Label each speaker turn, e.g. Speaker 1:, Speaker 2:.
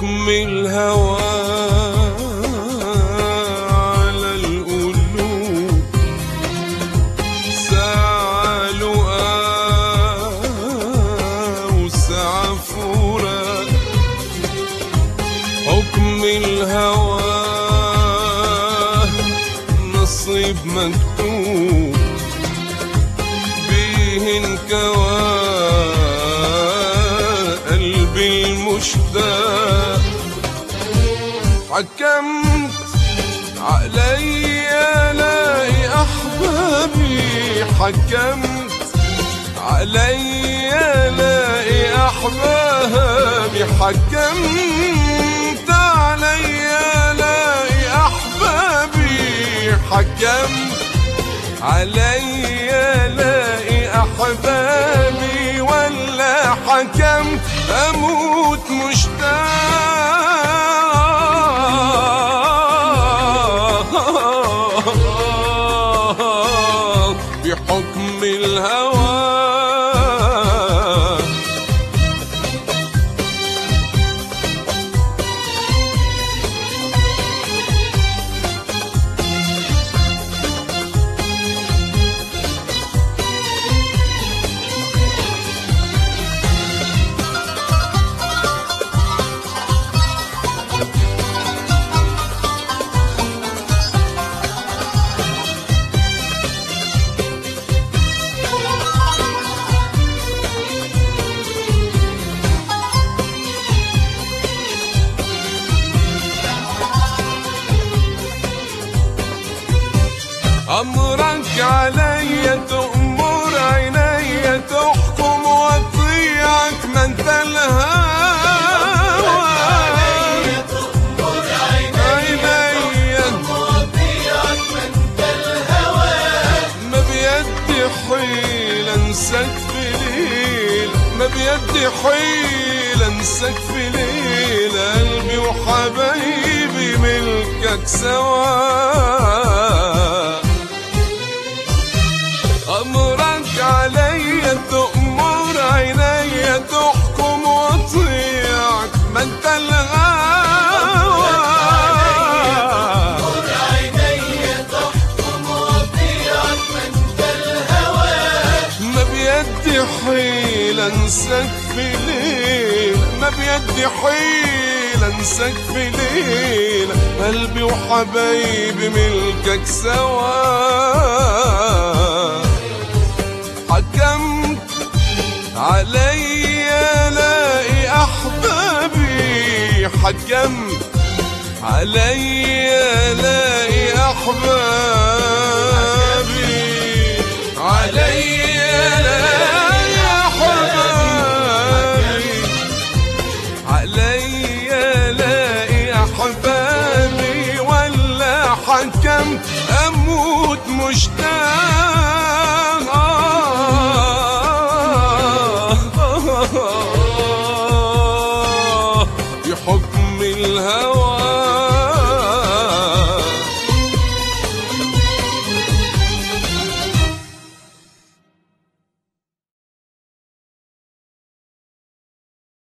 Speaker 1: حكم الهوى على القلوب ساعة لقاء وساعة فراق حكم الهوى نصيب مكتوب بيه انكوى قلبي المشتاق حكمت علي الاقي احبابي حكمت علي الاقي احبابي حكمت علي الاقي احبابي حكمت علي الاقي احبابي ولا حكمت اموت مشتاق بحكم الهوى أمرك علي تأمر عيني تحكم وأطيعك ما أنت الهوى عيني ما بيدي حيل انساك في ليل ما بيدي حيل انساك في ليل قلبي وحبايبي ملكك سوا أمرك علي تأمر عيني تحكم وأطيعك ما أنت الغاوى ما بيدي حيل انساك في ليل ما بيدي حيل انساك في ليل قلبي وحبايبي ملكك سوا حكمت علي الاقي احبابي حكمت علي الاقي احبابي علي الاقي احبابي علي الاقي احبابي ولا حكمت اموت مشتاق بحكم الهوى